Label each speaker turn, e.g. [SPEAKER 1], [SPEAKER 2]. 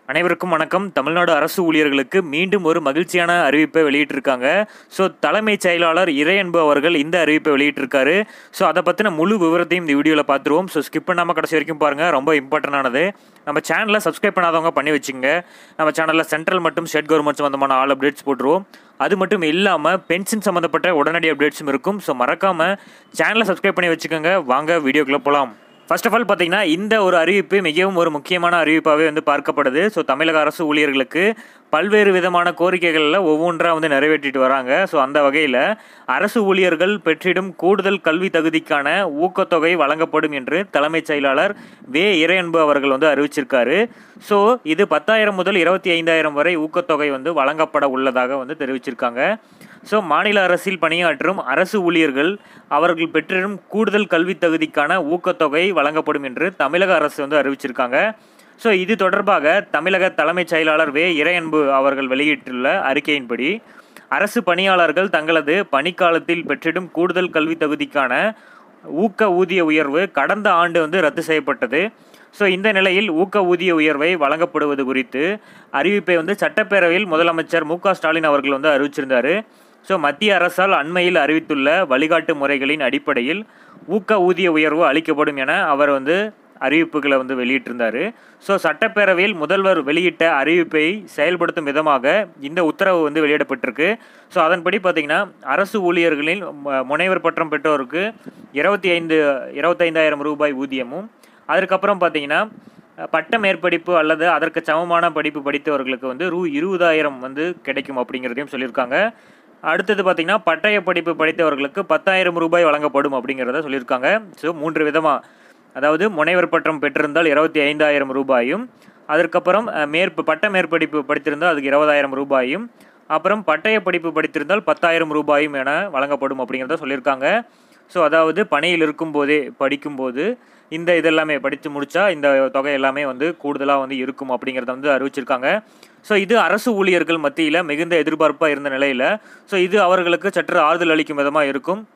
[SPEAKER 1] அனைவருக்கும் வணக்கம் தமிழ்நாடு அரசு ஊழியர்களுக்கு மீண்டும் ஒரு மகிழ்ச்சியான அறிவிப்பை வெளியிட்டிருக்காங்க ஸோ தலைமைச் செயலாளர் இறையன்பு அவர்கள் இந்த அறிவிப்பை வெளியிட்டிருக்காரு ஸோ அதை பற்றின முழு விவரத்தையும் இந்த வீடியோவில் பார்த்துருவோம் ஸோ ஸ்கிப் பண்ணாமல் கடைசி வரைக்கும் பாருங்கள் ரொம்ப இம்பார்ட்டண்டானது நம்ம சேனலை சப்ஸ்கிரைப் பண்ணாதவங்க பண்ணி வச்சுங்க நம்ம சேனலில் சென்ட்ரல் மற்றும் ஸ்டேட் கவர்மெண்ட் சம்மந்தமான ஆல் அப்டேட்ஸ் போட்டுருவோம் அது மட்டும் இல்லாமல் பென்ஷன் சம்மந்தப்பட்ட உடனடி அப்டேட்ஸும் இருக்கும் ஸோ மறக்காமல் சேனலை சப்ஸ்கிரைப் பண்ணி வச்சுக்கோங்க வாங்க வீடியோக்குள்ளே போகலாம் ஃபர்ஸ்ட் ஆஃப் ஆல் பார்த்தீங்கன்னா இந்த ஒரு அறிவிப்பு மிகவும் ஒரு முக்கியமான அறிவிப்பாகவே வந்து பார்க்கப்படுது ஸோ தமிழக அரசு ஊழியர்களுக்கு பல்வேறு விதமான கோரிக்கைகளில் ஒவ்வொன்றாக வந்து நிறைவேற்றிட்டு வராங்க ஸோ அந்த வகையில் அரசு ஊழியர்கள் பெற்றிடும் கூடுதல் கல்வி தகுதிக்கான ஊக்கத்தொகை வழங்கப்படும் என்று தலைமைச் செயலாளர் வே இறையன்பு அவர்கள் வந்து அறிவிச்சிருக்காரு ஸோ இது பத்தாயிரம் முதல் இருபத்தி ஐந்தாயிரம் வரை ஊக்கத்தொகை வந்து வழங்கப்பட உள்ளதாக வந்து தெரிவிச்சிருக்காங்க ஸோ மாநில அரசில் பணியாற்றும் அரசு ஊழியர்கள் அவர்கள் பெற்றிடும் கூடுதல் கல்வி தகுதிக்கான ஊக்கத்தொகை வழங்கப்படும் என்று தமிழக அரசு வந்து அறிவிச்சிருக்காங்க ஸோ இது தொடர்பாக தமிழக தலைமைச் செயலாளர் வே இறையன்பு அவர்கள் வெளியிட்டுள்ள அறிக்கையின்படி அரசு பணியாளர்கள் தங்களது பணிக்காலத்தில் பெற்றிடும் கூடுதல் கல்வி தகுதிக்கான ஊக்க ஊதிய உயர்வு கடந்த ஆண்டு வந்து ரத்து செய்யப்பட்டது ஸோ இந்த நிலையில் ஊக்க ஊதிய உயர்வை வழங்கப்படுவது குறித்து அறிவிப்பை வந்து சட்டப்பேரவையில் முதலமைச்சர் மு க ஸ்டாலின் அவர்கள் வந்து அறிவிச்சிருந்தாரு ஸோ மத்திய அரசால் அண்மையில் அறிவித்துள்ள வழிகாட்டு முறைகளின் அடிப்படையில் ஊக்க ஊதிய உயர்வு அளிக்கப்படும் என அவர் வந்து அறிவிப்புகளை வந்து வெளியிட்டிருந்தார் ஸோ சட்டப்பேரவையில் முதல்வர் வெளியிட்ட அறிவிப்பை செயல்படுத்தும் விதமாக இந்த உத்தரவு வந்து வெளியிடப்பட்டிருக்கு ஸோ அதன்படி பார்த்திங்கன்னா அரசு ஊழியர்களில் ம- முனைவர் பட்டம் பெற்றோருக்கு இருபத்தி ஐந்து இருபத்தைந்தாயிரம் ரூபாய் ஊதியமும் அதற்கப்புறம் பார்த்தீங்கன்னா பட்ட மேற்படிப்பு அல்லது அதற்கு சமமான படிப்பு படித்தவர்களுக்கு வந்து ரூ இருபதாயிரம் வந்து கிடைக்கும் அப்படிங்கிறதையும் சொல்லியிருக்காங்க அடுத்தது பார்த்தீங்கன்னா பட்டய படிப்பு படித்தவர்களுக்கு பத்தாயிரம் ரூபாய் வழங்கப்படும் அப்படிங்கிறத சொல்லியிருக்காங்க ஸோ மூன்று விதமாக அதாவது முனைவர் பட்டம் பெற்றிருந்தால் இருபத்தி ஐந்தாயிரம் ரூபாயும் அதற்கப்புறம் அஹ், மேற்ப பட்ட மேற்படிப்பு படித்திருந்தால் அதுக்கு இருபதாயிரம் ரூபாயும் அப்புறம் பட்டய படிப்பு படித்திருந்தால் பத்தாயிரம் ரூபாயும் என வழங்கப்படும் அப்படிங்கிறத சொல்லியிருக்காங்க ஸோ அதாவது பணியில் இருக்கும்போதே படிக்கும்போது இந்த இதெல்லாமே படித்து முடிச்சா இந்த தொகை எல்லாமே வந்து கூடுதலாக வந்து இருக்கும் அப்படிங்கிறத வந்து அறிவிச்சிருக்காங்க ஸோ இது அரசு ஊழியர்கள் மத்தியில் மிகுந்த எதிர்பார்ப்பாக இருந்த நிலையில் ஸோ இது அவர்களுக்கு சற்று ஆறுதல் அளிக்கும் விதமாக இருக்கும்